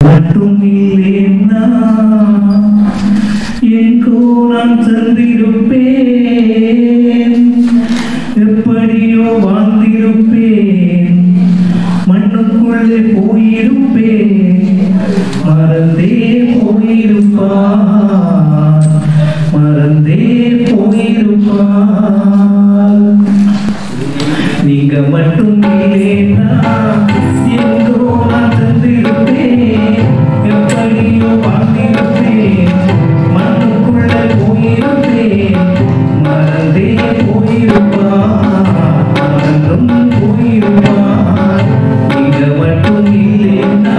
மட்டும் இல்லேன்னா எங்கோ நான் சென்றிருப்பேன் எப்படியோ வாழ்ந்திருப்பேன் மண்ணுக்குள்ளே போயிருப்பேன் மறந்தே போயிருப்பான் மறந்தே போயிருப்பான் நீங்க மட்டும் இல்லைன்னா எங்கோ நான் சென்றிருப்பேன் எப்படியோ வாழ்ந்திருப்பேன் மண்ணுக்குள்ள போயிருப்பேன் மறந்தே போயிருப்பான் மறந்தும் போயிருப்பான் நீங்க மட்டும் இல்லைன்னா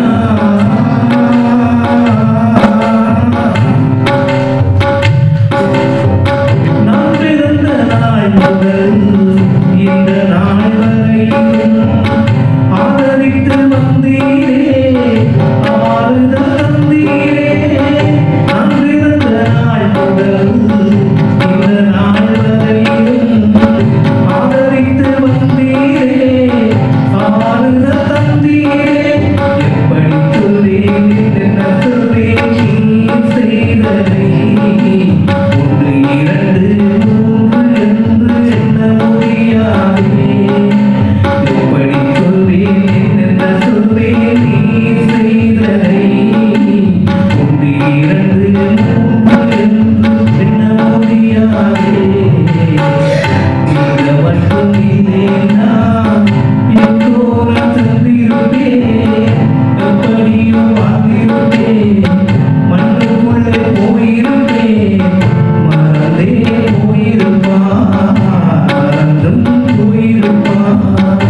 நான் பிறந்த நாள் முதல் இந்த நாள் வரையிலும் ஆதரித்து வந்தீரே ஆறுதல் தந்தீரே நான் பிறந்த நாள் முதல் இந்த நாள் வரையிலும் ஆதரித்து வந்தீரே ஆறுதல் தந்தீரே எப்படி சொல்வேன் என்ன சொல்வேன் நீ செய்ததை ஒன்று இரண்டு மூன்று என்று எண்ண முடியாதே எப்படி சொல்வேன் என்ன சொல்வேன் நீ செய்ததை ஒன்று இரண்டு மூன்று என்று எண்ண முடியாதே நீங்க மட்டும் இல்லைனா எங்கோ நான் சென்றிருப்பேன் எப்படியோ வாழ்ந்திருப்பேன் மண்ணுக்குள்ளே போயிருப்பேன் மறந்தே போயிருப்பான் மறந்தும் போயிருப்பான்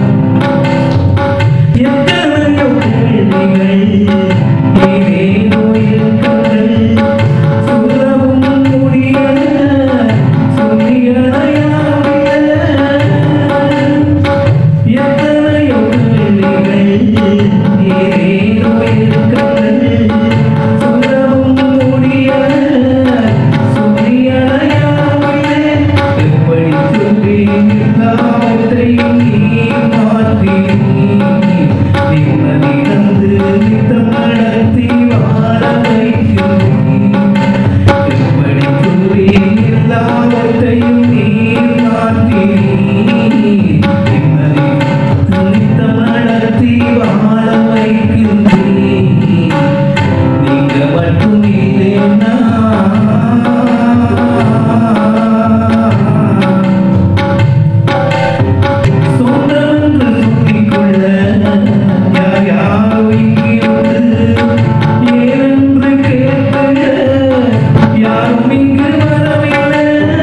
எத்தனையோ கேள்விகள் ஏதேதோ எண்ணங்கள் சொல்லவும் முடியல சொல்லியலையாவில்லை எத்தனையோ கேள்விகள் ஏதேதோ எண்ணங்கள் சொல்லவும் முடியல சொல்லியலையாவில்லை எப்படி சொல்வேன் எல்லாவற்றையும் நீ மாற்றி நிம்மதி தந்து நித்தம் நடத்தி வாழ வைக்கிறேன் எப்படி சொல்வேன் எல்லாவற்றையும் நீ மாற்றி நிம்மதி நித்தம் நடத்தி வாழ வைக்கின்றேன் நீங்க மட்டும் இல்லைன்னா சொந்தமென்று சொல்லிக்கொள்ள யார் யாரோ இங்கிருந்து ஏனென்று கேட்க யாரும் இங்கு வரவில்லை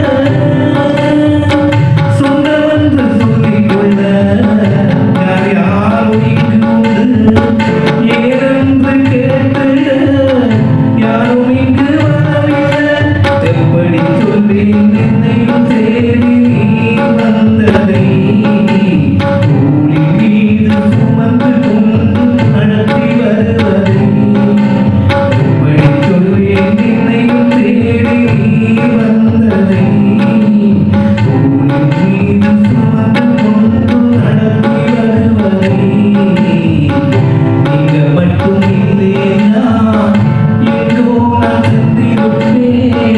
சொந்தமென்று சொல்லிக்கொள்ள யார் யாரோ இங்கிருந்து ஏனென்று கேட்க யாரும் இங்கு வரவில்லை எப்படி சொல்வேன் என்னையும் தேடி நீ வந்ததை தோளின் மீது சுமந்து கொண்டு நடத்தி வருவதை எப்படி சொல்வேன் என்னையும் தேடி நீ வந்ததை தோளின் மீது சுமந்து கொண்டு நடத்தி வருவதை நீங்க மட்டும் இல்லைனா எங்கோ நான் சென்றிருப்பேன்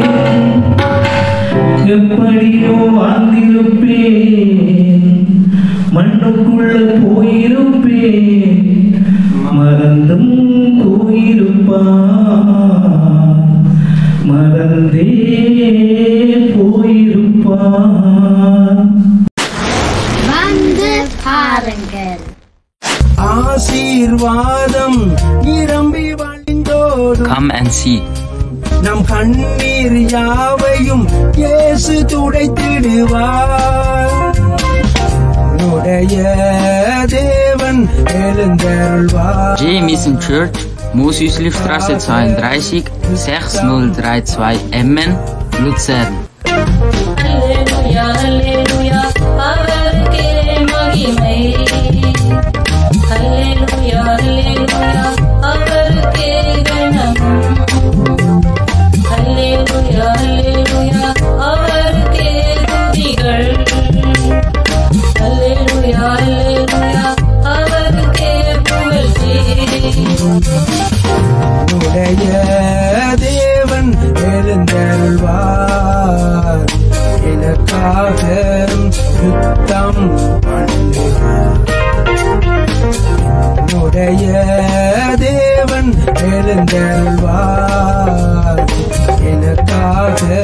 எப்படியோ வாழ்ந்திருப்பேன் மண்ணுக்குள்ள போயிருப்பேன் மறந்தும் போயிருப்பான் மறந்தே போயிருப்பான் வந்து பாருங்கள் ஆசீர்வாதம் நிரம்பி வழிந்தோடும் Come and see. நம் கண்ணீர் யாவையும் இயேசு துடைத்திடுவார் உடைய தேவன் எழுந்தருள்வார் J. Mission Church, Moosüslichstraße 32, 6032 Emmen, Luzern. அல்லேலூயா அல்லேலூயா அவருக்கே மகிமை அல்லேலூயா அல்லேலூயா அவருக்கே கணம் அல்லேலூயா அல்லேலூயா அவருக்கே துதிகள் அல்லேலூயா அல்லேலூயா அவருக்கே புகழ்ச்சி என்னுடைய தேவன் எழுந்தருள்வார் எனக்காக யுத்தம் பண்ணுவார் என்னுடைய தேவன் எழுந்தருள்வார் எனக்காக